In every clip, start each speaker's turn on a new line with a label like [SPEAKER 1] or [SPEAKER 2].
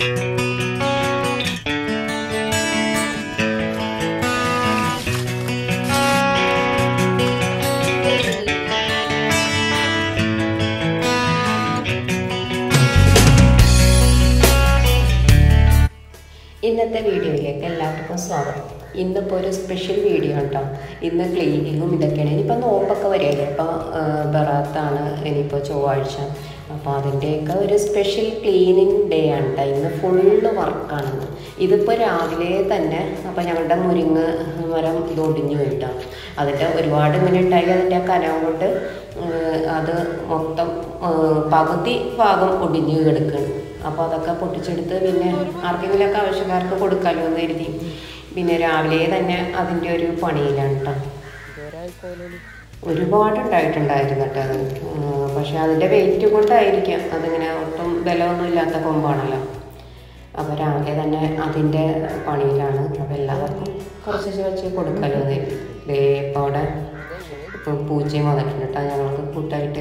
[SPEAKER 1] ഇന്നത്തെ വീഡിയോയിലേക്ക് എല്ലാവർക്കും സ്വാഗതം ഇന്നിപ്പോൾ ഒരു സ്പെഷ്യൽ വീഡിയോ കേട്ടോ ഇന്ന് ക്ലീനിങ്ങും ഇതൊക്കെയാണ് ഇനിയിപ്പോൾ നോമ്പൊക്കെ വരികയല്ലേ അപ്പോൾ ബറാത്താണ് ഇനിയിപ്പോൾ ചൊവ്വാഴ്ച അപ്പോൾ അതിൻ്റെയൊക്കെ ഒരു സ്പെഷ്യൽ ക്ലീനിങ് ഡേ ആണ് കേട്ടോ ഇന്ന് ഫുള്ള് വർക്കാണെന്ന് ഇതിപ്പോൾ രാവിലെ തന്നെ അപ്പോൾ ഞങ്ങളുടെ മുരിങ്ങ് മരം ഇത് ഒടിഞ്ഞു പോയിട്ടോ അതിൻ്റെ ഒരുപാട് ഇങ്ങനെ ഉണ്ടായി അതിൻ്റെ കനം കൊണ്ട് ഏഹ്, അത് മൊത്തം ഏഹ്, പകുതി ഭാഗം ഒടിഞ്ഞു കിടക്കുകയാണ് അപ്പോൾ അതൊക്കെ പൊട്ടിച്ചെടുത്ത് പിന്നെ ആർക്കെങ്കിലുമൊക്കെ ആവശ്യക്കാർക്ക് കൊടുക്കാമല്ലോ എന്ന് കരുതി പിന്നെ രാവിലെ തന്നെ അതിൻ്റെ ഒരു പണിയിലാണ് കേട്ടോ ഒരുപാട് ഉണ്ടായിട്ടുണ്ടായിരുന്നു കേട്ടോ അത് ഉം, പക്ഷെ അതിൻ്റെ വെയിറ്റ് കൊണ്ടായിരിക്കാം അതിങ്ങനെ ഒട്ടും ബലമൊന്നും ഇല്ലാത്ത കൊമ്പാണല്ലോ അപ്പോൾ രാവിലെ തന്നെ അതിൻ്റെ പണിയിലാണ് അപ്പോൾ എല്ലാവർക്കും കുറച്ച് വെച്ച് കൊടുക്കാമല്ലോ എന്ന് കരുതി ദേ ഇപ്പോൾ അവിടെ ഇപ്പോൾ പൂച്ചയും വന്നിട്ടുണ്ട് കേട്ടോ ഞങ്ങൾക്ക് കൂട്ടായിട്ട്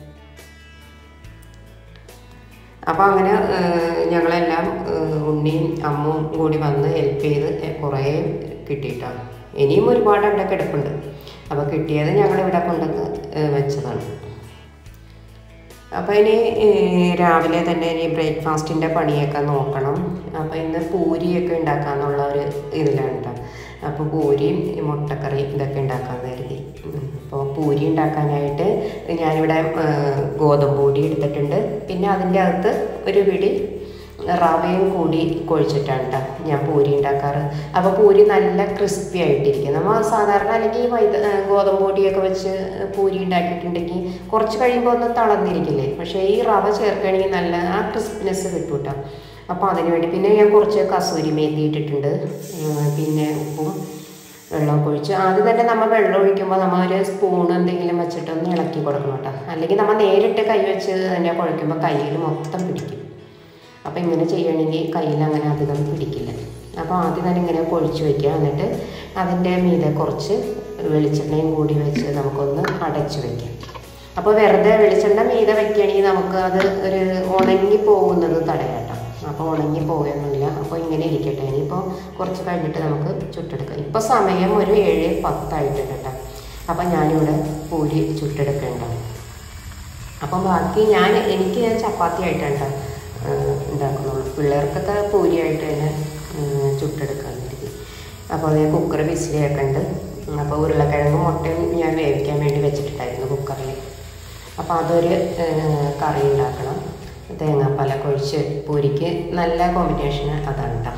[SPEAKER 1] അപ്പോൾ അങ്ങനെ ഏഹ്, ഞങ്ങളെല്ലാം ഏഹ്, ഉണ്ണിയും അമ്മും കൂടി വന്ന് ഹെൽപ്പ് ചെയ്ത് കുറേ കിട്ടിയിട്ടാണ് ഇനിയും ഒരുപാട് അവിടെ കിടപ്പുണ്ട് അപ്പോൾ കിട്ടിയത് ഞങ്ങളിവിടെ കൊണ്ടുവന്ന് ഏഹ്, വെച്ചതാണ് അപ്പോൾ ഇനി ഏഹ്, രാവിലെ തന്നെ ഇനി ബ്രേക്ക്ഫാസ്റ്റിൻ്റെ പണിയൊക്കെ നോക്കണം അപ്പോൾ ഇന്ന് പൂരിയൊക്കെ ഉണ്ടാക്കാന്നുള്ള ഒരു ഇതിലാണ് കേട്ടോ അപ്പോൾ പൂരിയും ഈ മുട്ടക്കറി ഇതൊക്കെ ഉണ്ടാക്കാമെന്ന് കരുതി അപ്പോൾ പൂരി ഉണ്ടാക്കാനായിട്ട് ഞാനിവിടെ ഏഹ്, ഗോതമ്പ് പൊടി എടുത്തിട്ടുണ്ട് പിന്നെ അതിൻ്റെ അകത്ത് ഒരു പിടി റവയും കൂടി കൊഴിച്ചിട്ടാണ് കേട്ടോ ഞാൻ പൂരി ഉണ്ടാക്കാറ് അപ്പോൾ പൂരി നല്ല ക്രിസ്പി ആയിട്ടിരിക്കും നമ്മൾ സാധാരണ അല്ലെങ്കിൽ ഈ മൈദ ഏഹ് ഗോതമ്പ് പൊടിയൊക്കെ വെച്ച് പൂരി ഉണ്ടാക്കിയിട്ടുണ്ടെങ്കിൽ കുറച്ച് കഴിയുമ്പോൾ ഒന്ന് തളർന്നിരിക്കില്ലേ പക്ഷേ ഈ റവ ചേർക്കുകയാണെങ്കിൽ നല്ല ആ ക്രിസ്പിനെസ് കിട്ടും കേട്ടോ അപ്പോൾ അതിന് വേണ്ടി പിന്നെ ഞാൻ കുറച്ച് കസൂരി മേത്തി ഇട്ടിട്ടുണ്ട് ഏഹ് പിന്നെ ഉപ്പും വെള്ളമൊക്കെ ഒഴിച്ച് ആദ്യം തന്നെ നമ്മൾ വെള്ളം ഒഴിക്കുമ്പോൾ നമ്മൾ ഒരു സ്പൂൺ എന്തെങ്കിലും വെച്ചിട്ടൊന്ന് ഇളക്കി കൊടുക്കണം കേട്ടോ അല്ലെങ്കിൽ നമ്മൾ നേരിട്ട് കൈ വെച്ച് തന്നെ കുഴയ്ക്കുമ്പോൾ കയ്യിൽ മൊത്തം പിടിക്കും അപ്പോൾ ഇങ്ങനെ ചെയ്യണമെങ്കിൽ കയ്യിൽ അങ്ങനെ അധികം പിടിക്കില്ല അപ്പോൾ ആദ്യം തന്നെ ഇങ്ങനെ പൊഴിച്ച് വയ്ക്കുക എന്നിട്ട് അതിൻ്റെ മീതെ കുറച്ച് വെളിച്ചെണ്ണയും കൂടി വെച്ച് നമുക്കൊന്ന് അടച്ചു വയ്ക്കാം അപ്പോൾ വെറുതെ വെളിച്ചെണ്ണ മീതെ വയ്ക്കുകയാണെങ്കിൽ നമുക്ക് അത് ഒരു ഉണങ്ങി പോകുന്നത് തടയാം കേട്ടോ അപ്പോൾ ഉണങ്ങി പോകുകയൊന്നുമില്ല അപ്പോൾ ഇങ്ങനെ ഇരിക്കട്ടെ ഇനിയിപ്പോൾ കുറച്ച് കഴിഞ്ഞിട്ട് നമുക്ക് ചുട്ടെടുക്കാം ഇപ്പോൾ സമയം ഒരു ഏഴ് പത്തായിട്ടുണ്ട് കേട്ടോ അപ്പോൾ ഞാനിവിടെ പൂരി ചുട്ടെടുക്കേണ്ടത് അപ്പം ബാക്കി ഞാൻ എനിക്ക് ഞാൻ ചപ്പാത്തി ആയിട്ടാണ് ട്ടോ, ഏഹ് ഉണ്ടാക്കുന്നുള്ളൂ പിള്ളേർക്കൊക്കെ പൂരിയായിട്ട് തന്നെ ഏഹ് ചുട്ടെടുക്കാൻ വേണ്ടി അപ്പോൾ ഞാൻ കുക്കർ വിസിലൊക്കെ ഉണ്ട് അപ്പോൾ ഉരുളക്കിഴങ്ങും മുട്ടയും ഞാൻ വേവിക്കാൻ വേണ്ടി വെച്ചിട്ടുണ്ടായിരുന്നു കുക്കറിൽ അപ്പോൾ അതൊരു ഏഹ് കറി ഉണ്ടാക്കണം തേങ്ങാപ്പാലൊക്കെ ഒഴിച്ച് പൂരിക്ക് നല്ല കോമ്പിനേഷൻ അതാണ് കേട്ടോ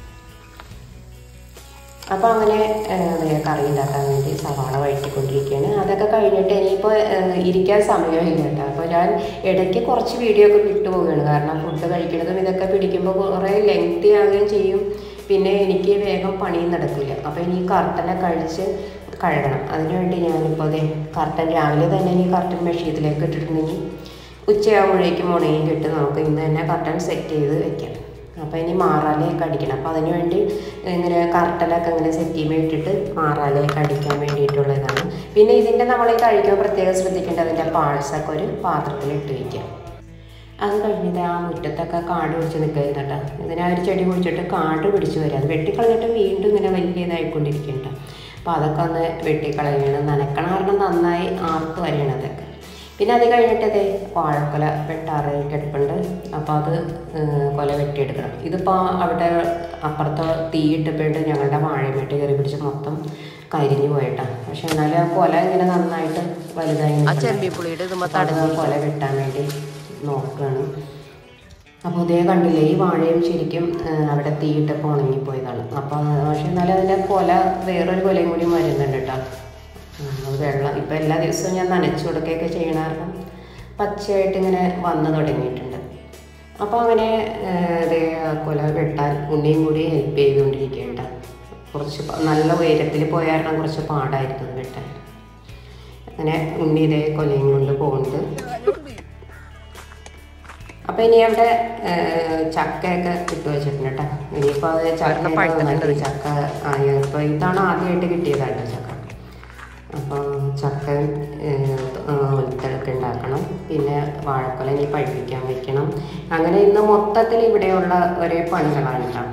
[SPEAKER 1] അപ്പോൾ അങ്ങനെ ഏഹ്, കറി ഉണ്ടാക്കാൻ വേണ്ടി സവാള വഴറ്റിക്കൊണ്ടിരിക്കുകയാണ് അതൊക്കെ കഴിഞ്ഞിട്ട് ഇനിയിപ്പോൾ ഏഹ്, ഇരിക്കാൻ സമയമില്ല കേട്ടോ അപ്പോൾ ഞാൻ ഇടയ്ക്ക് കുറച്ച് വീഡിയോ ഒക്കെ വിട്ടുപോവുകയാണ് കാരണം ഫുഡ് കഴിക്കുന്നതും ഇതൊക്കെ പിടിക്കുമ്പോൾ കുറേ ലെങ്തി ആവുകയും ചെയ്യും പിന്നെ എനിക്ക് വേഗം പണിയും നടക്കില്ല അപ്പോൾ ഇനി കർട്ടനെ കഴിച്ച് കഴുകണം അതിനുവേണ്ടി ഞാനിപ്പോൾ അതെ കർട്ടൻ രാവിലെ തന്നെ ഇനി കർട്ടൻ മെഷീനിലേക്ക് ഇട്ടിട്ടുണ്ടെങ്കിൽ ഉച്ചയാകുമ്പോഴേക്കും ഉണയും കിട്ട് നമുക്ക് ഇന്ന് തന്നെ കർട്ടൻ സെറ്റ് ചെയ്ത് വെക്കാം അപ്പോൾ ഇനി മാറാലേക്ക് അടിക്കണം അപ്പോൾ അതിന് വേണ്ടി ഇങ്ങനെ കർട്ടനൊക്കെ ഇങ്ങനെ സെറ്റ് ചെയ്യുമ്പോൾ ഇട്ടിട്ട് മാറാലേക്ക് അടിക്കാൻ വേണ്ടിയിട്ടുള്ളതാണ് പിന്നെ ഇതിൻ്റെ നമ്മൾ ഈ കഴിക്കുമ്പോൾ പ്രത്യേകം ശ്രദ്ധിക്കേണ്ടത് അതിൻ്റെ പാഴ്സൊക്കെ ഒരു പാത്രത്തിൽ ഇട്ട് വയ്ക്കാം അത് കഴിഞ്ഞിട്ട് ആ മുറ്റത്തൊക്കെ കാട് പിടിച്ച് നിൽക്കുന്നത് കേട്ടോ ഇതിനെ ഒരു ചെടി കുഴിച്ചിട്ട് കാട് പിടിച്ച് വരും അത് വെട്ടിക്കളഞ്ഞിട്ട് വീണ്ടും ഇങ്ങനെ വലിയ ഇതായിക്കൊണ്ടിരിക്കുന്നുണ്ട് അപ്പോൾ അതൊക്കെ ഒന്ന് വെട്ടിക്കളയണം നനക്കണ കാരണം നന്നായി ആർത്ത് വരണം അതൊക്കെ പിന്നെ അത് കഴിഞ്ഞിട്ട് ഇതേ വാഴക്കൊല വെട്ടാറായി കിടപ്പുണ്ട് അപ്പോൾ അത് ഏഹ്, കൊല വെട്ടിയെടുക്കണം ഇതിപ്പോൾ അവിടെ അപ്പുറത്തെ തീയിട്ടപ്പോയിട്ട് ഞങ്ങളുടെ വാഴമേട്ട് കയറി പിടിച്ച് മൊത്തം കരിഞ്ഞു പോയിട്ടാണ് പക്ഷെ എന്നാലും ആ കൊല ഇങ്ങനെ നന്നായിട്ട് വലുതായി
[SPEAKER 2] ചെമ്പിപ്പുളിയുടെ ഇതുമ്മ
[SPEAKER 1] അപ്പോൾ അത് ആ കൊല വെട്ടാൻ വേണ്ടി നോക്കുകയാണ് അപ്പോൾ ഇതേ കണ്ടില്ലേ ഈ വാഴയും ശരിക്കും ആ, അവിടെ തീയിട്ടപ്പോൾ ഉണങ്ങിപ്പോയതാണ് അപ്പോൾ പക്ഷെ എന്നാലും അതിൻ്റെ കൊല വേറൊരു കൊലയും കൂടി വരുന്നുണ്ട് കേട്ടോ ഉം, അത് വെള്ളം ഇപ്പം എല്ലാ ദിവസവും ഞാൻ നനച്ചു കൊടുക്കുകയൊക്കെ ചെയ്യണ കാരണം പച്ചയായിട്ട് ഇങ്ങനെ വന്ന് തുടങ്ങിയിട്ടുണ്ട് അപ്പോൾ അങ്ങനെ ആ, ദേ ആ കൊല വെട്ടാൻ ഉണ്ണിയും കൂടി ഹെൽപ്പ് ചെയ്തുകൊണ്ടിരിക്കുകയുണ്ട് കുറച്ച് പ- നല്ല ഉയരത്തിൽ പോയ കാരണം കുറച്ച് പാടായിരുന്നു അത് വെട്ടാൻ അങ്ങനെ ഉണ്ണി ഇതേ കൊലയും കൊണ്ട് പോകുന്നുണ്ട് അപ്പോൾ ഇനി അവിടെ ഏഹ്, ചക്കയൊക്കെ ഇട്ട് വെച്ചിട്ടുണ്ട് കേട്ടോ ഇനിയിപ്പോൾ അത് ചക്ക നന്നായിട്ട് ചക്ക ഇപ്പോൾ ഇതാണ് ആദ്യമായിട്ട് കിട്ടിയതാട്ടോ ചക്ക അപ്പോൾ ചക്ക ഒലത്തൊക്കെ ഉണ്ടാക്കണം പിന്നെ വാഴക്കൊല ഇനി പഴിപ്പിക്കാൻ വെക്കണം അങ്ങനെ ഇന്ന് മൊത്തത്തിൽ ഇവിടെയുള്ള ഒരേ പണികളാണ് കേട്ടോ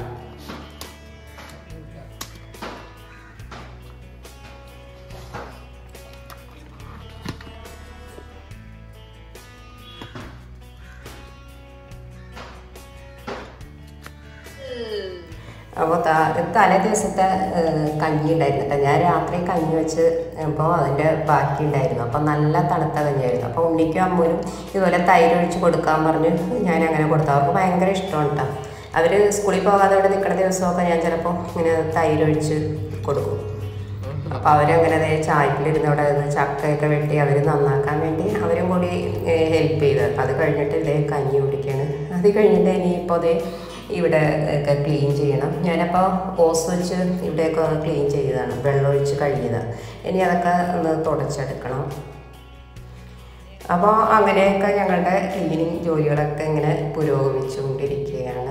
[SPEAKER 1] അപ്പോൾ തലേ ദിവസത്തെ ഏഹ്, കഞ്ഞി ഉണ്ടായിരുന്നു കേട്ടോ ഞാൻ രാത്രി കഞ്ഞി വെച്ച് അപ്പോൾ അതിൻ്റെ ബാക്കി ഉണ്ടായിരുന്നു അപ്പോൾ നല്ല തണുത്ത കഞ്ഞിയായിരുന്നു അപ്പോൾ ഉണ്ണിക്കും അമ്മൂനും ഇതുപോലെ തൈര് ഒഴിച്ച് കൊടുക്കാൻ പറഞ്ഞു ഞാൻ അങ്ങനെ കൊടുത്തു അവർക്ക് ഭയങ്കര ഇഷ്ടമാണ് കേട്ടോ അവർ സ്കൂളിൽ പോകാതെ ഇവിടെ നിൽക്കുന്ന ദിവസമൊക്കെ ഞാൻ ചിലപ്പോൾ ഇങ്ങനെ തൈര് ഒഴിച്ച് കൊടുക്കും അപ്പോൾ അവരങ്ങനെ അതേ ചായപ്പിലിരുന്ന് അവിടെ നിന്ന് ചക്കയൊക്കെ വെട്ടി അവർ നന്നാക്കാൻ വേണ്ടി അവരും കൂടി ഹെൽപ്പ് ചെയ്ത് അപ്പം അത് കഴിഞ്ഞിട്ട് ഇതേ കഞ്ഞി കുടിക്കുകയാണ് അത് കഴിഞ്ഞിട്ട് ഇനിയിപ്പോൾ അതേ ഇവിടെ ഒക്കെ ക്ലീൻ ചെയ്യണം ഞാനപ്പോൾ ഓസ് വെച്ച് ഇവിടെയൊക്കെ ക്ലീൻ ചെയ്തതാണ് വെള്ളമൊഴിച്ച് കഴുകിയതാണ് ഇനി അതൊക്കെ ഒന്ന് തുടച്ചെടുക്കണം അപ്പോൾ അങ്ങനെയൊക്കെ ഞങ്ങളുടെ ക്ലീനിങ് ജോലികളൊക്കെ ഇങ്ങനെ പുരോഗമിച്ചുകൊണ്ടിരിക്കുകയാണ്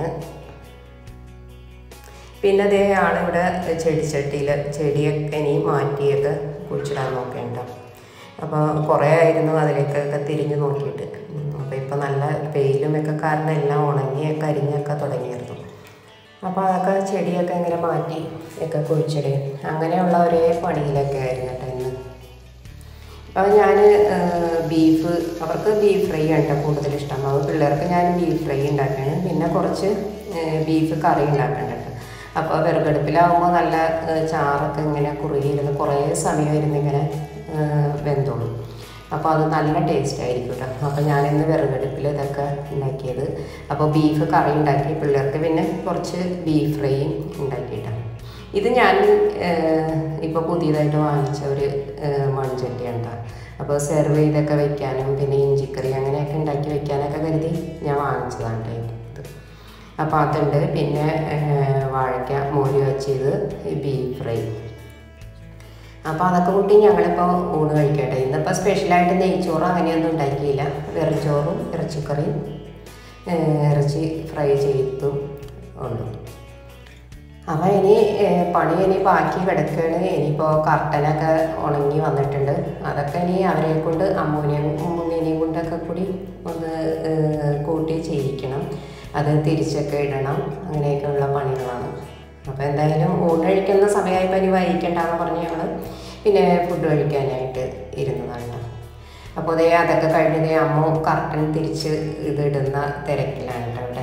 [SPEAKER 1] പിന്നെ അതേ ആളിവിടെ ചെടിച്ചട്ടിയിൽ ചെടിയൊക്കെ ഇനി മാറ്റിയൊക്കെ കുഴിച്ചിടാൻ നോക്കേണ്ട അപ്പോൾ കുറേ ആയിരുന്നു അതിലേക്കൊക്കെ തിരിഞ്ഞു നോക്കിയിട്ട് അപ്പോൾ ഇപ്പോൾ നല്ല വെയിലും ഒക്കെ കാരണം എല്ലാം ഉണങ്ങി കരിഞ്ഞൊക്കെ തുടങ്ങിയിരുന്നു അപ്പോൾ അതൊക്കെ ചെടിയൊക്കെ ഇങ്ങനെ മാറ്റി ഒക്കെ കുഴിച്ചിടും അങ്ങനെയുള്ള ഒരേ പണിയിലൊക്കെ ആയിരുന്നു കേട്ടോ ഇന്ന് അപ്പോൾ ഞാൻ ബീഫ് അവർക്ക് ബീഫ് ഫ്രൈ ആണ് കേട്ടോ കൂടുതൽ ഇഷ്ടം അപ്പോൾ പിള്ളേർക്ക് ഞാൻ ബീഫ് ഫ്രൈ ഉണ്ടാക്കുകയാണ് പിന്നെ കുറച്ച് ബീഫ് കറി ഉണ്ടാക്കുന്നുണ്ട് അപ്പോൾ വിറകടുപ്പിലാവുമ്പോൾ നല്ല ഏഹ്, ചാറൊക്കെ ഇങ്ങനെ കുറുകിയിരുന്ന് കുറേ സമയം ഇരുന്ന് ഇങ്ങനെ ഏഹ്, വെന്തോളും അപ്പോൾ അത് നല്ല ടേസ്റ്റ് ആയിരിക്കും കേട്ടോ അപ്പോൾ ഞാനിന്ന് വിറകടുപ്പിൽ ഇതൊക്കെ ഉണ്ടാക്കിയത് അപ്പോൾ ബീഫ് കറി ഉണ്ടാക്കി പിള്ളേർക്ക് പിന്നെ കുറച്ച് ബീഫ് ഫ്രൈയും ഉണ്ടാക്കിയിട്ടാണ് ഇത് ഞാൻ ഇപ്പോൾ പുതിയതായിട്ട് വാങ്ങിച്ച ഒരു ഏഹ്, മൺചട്ടിയാണ് കേട്ടോ അപ്പോൾ സെർവ് ചെയ്തൊക്കെ വെക്കാനും പിന്നെ ഇഞ്ചിക്കറി അങ്ങനെയൊക്കെ ഉണ്ടാക്കി വെക്കാനൊക്കെ കരുതി ഞാൻ വാങ്ങിച്ചതാണ് കേട്ടോ ഇത് അപ്പോൾ അതുണ്ട് പിന്നെ ഏഹ്, വാഴയ്ക്ക മോര് വെച്ചത് ബീഫ് ഫ്രൈ അപ്പോൾ അതൊക്കെ കൂട്ടി ഞങ്ങളിപ്പോൾ ഊണ് കഴിക്കട്ടെ ഇന്നിപ്പോൾ സ്പെഷ്യലായിട്ട് നെയ്ച്ചോറ് അങ്ങനെയൊന്നും ഉണ്ടാക്കിയില്ല വെറുംചോറും ഇറച്ചിക്കറിയും ഏഹ്, ഇറച്ചി ഫ്രൈ ചെയ്തും ഉള്ളു അപ്പോൾ ഇനി ഏഹ്, പണി ഇനി ബാക്കി കിടക്കുകയാണ് ഇനിയിപ്പോൾ കർട്ടനൊക്കെ ഉണങ്ങി വന്നിട്ടുണ്ട് അതൊക്കെ ഇനി അവരെ കൊണ്ട് അമ്മൂനെയും മുന്നേനെയും കൊണ്ടൊക്കെ കൂടി ഒന്ന് ഏഹ്, കൂട്ടി ചെയ്യിക്കണം അത് തിരിച്ചൊക്കെ ഇടണം അങ്ങനെയൊക്കെയുള്ള പണികളാണ് അപ്പോൾ എന്തായാലും ഊണ് കഴിക്കുന്ന സമയമായപ്പോൾ ഇനി വൈകിക്കണ്ടെന്ന് പറഞ്ഞ് ഞങ്ങൾ പിന്നെ ഫുഡ് കഴിക്കാനായിട്ട് ഇരുന്നതാണ് ട്ടോ. അപ്പോൾ അതേ അതൊക്കെ കഴിഞ്ഞതേ അമ്മ കർട്ടൻ തിരിച്ച് ഇതിടുന്ന തിരക്കിലാണ് കേട്ടോ ഇവിടെ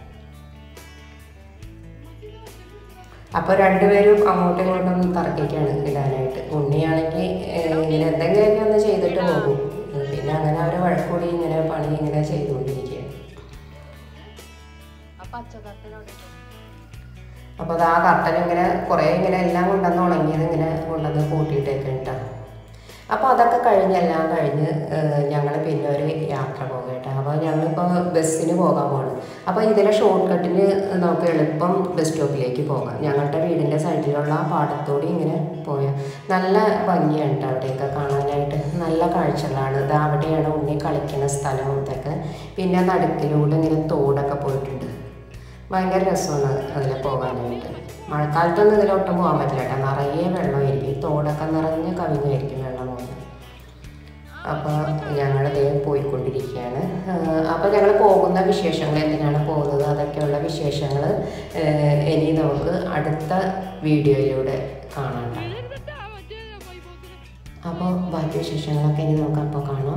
[SPEAKER 1] അപ്പോൾ രണ്ടുപേരും അങ്ങോട്ടും ഇങ്ങോട്ടും തർക്കിക്കാണ് ഇടാനായിട്ട് ഉണ്ണിയാണെങ്കിൽ ഏഹ്, ഇങ്ങനെ എന്തെങ്കിലുമൊക്കെ ഒന്ന് ചെയ്തിട്ട് പോകും പിന്നെ അങ്ങനെ അവരെ വഴക്കൂടി ഇങ്ങനെ പണി ഇങ്ങനെ ചെയ്തുകൊണ്ടിരിക്കുകയാണ് അപ്പോൾ അത് ആ കർട്ടൻ ഇങ്ങനെ കുറേ ഇങ്ങനെ എല്ലാം കൊണ്ടുവന്ന് ഉണങ്ങിയത് ഇങ്ങനെ കൊണ്ടുവന്ന് കൂട്ടിയിട്ടൊക്കെ കേട്ടോ അപ്പോൾ അതൊക്കെ കഴിഞ്ഞ് എല്ലാം കഴിഞ്ഞ് ഞങ്ങൾ പിന്നെ ഒരു യാത്ര പോകും കേട്ടോ അപ്പോൾ ഞങ്ങളിപ്പോൾ ബസ്സിന് പോകാൻ പോകണം അപ്പോൾ ഇതിലെ ഷോർട്ട് കട്ടിന് നമുക്ക് എളുപ്പം ബസ് സ്റ്റോപ്പിലേക്ക് പോകാം ഞങ്ങളുടെ വീടിൻ്റെ സൈഡിലുള്ള ആ പാടത്തോടെ ഇങ്ങനെ പോയാൽ നല്ല ഭംഗിയാണ് കേട്ടോ അവിടെയൊക്കെ കാണാനായിട്ട് നല്ല കാഴ്ചകളാണ് ഇത് അവിടെയാണ് ഉണ്ണി കളിക്കുന്ന സ്ഥലവും ഇതൊക്കെ പിന്നെ നടുക്കിലൂടെ ഇങ്ങനെ തോടൊക്കെ പോയിട്ടുണ്ട് ഭയങ്കര രസമാണ് അതിൽ പോകാനായിട്ട് മഴക്കാലത്തൊന്നും ഇതിലൊട്ടും പോകാൻ പറ്റില്ല കേട്ടോ നിറയെ വെള്ളമായിരിക്കും ഈ തോടൊക്കെ നിറഞ്ഞ് കവിഞ്ഞായിരിക്കും വെള്ളം പോകുന്നത് അപ്പോൾ ഞങ്ങളിത് പോയിക്കൊണ്ടിരിക്കുകയാണ് അപ്പോൾ ഞങ്ങൾ പോകുന്ന വിശേഷങ്ങൾ എന്തിനാണ് പോകുന്നത് അതൊക്കെയുള്ള വിശേഷങ്ങൾ ഇനി നമുക്ക് അടുത്ത വീഡിയോയിലൂടെ കാണാം അപ്പോൾ ബാക്കി വിശേഷങ്ങളൊക്കെ ഇനി നമുക്ക് അപ്പോൾ കാണാം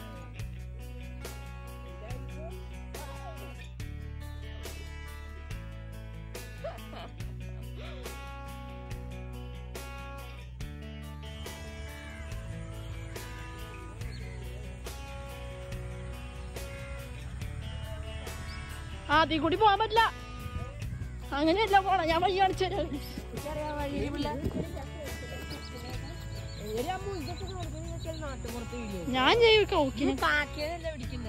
[SPEAKER 2] ആദ്യം കൂടി പോകാൻ പറ്റില്ല അങ്ങനെയല്ല പോണം ഞാൻ വഴി കാണിച്ചു തരാം ഞാൻ ചെയ്യും ഓക്കെ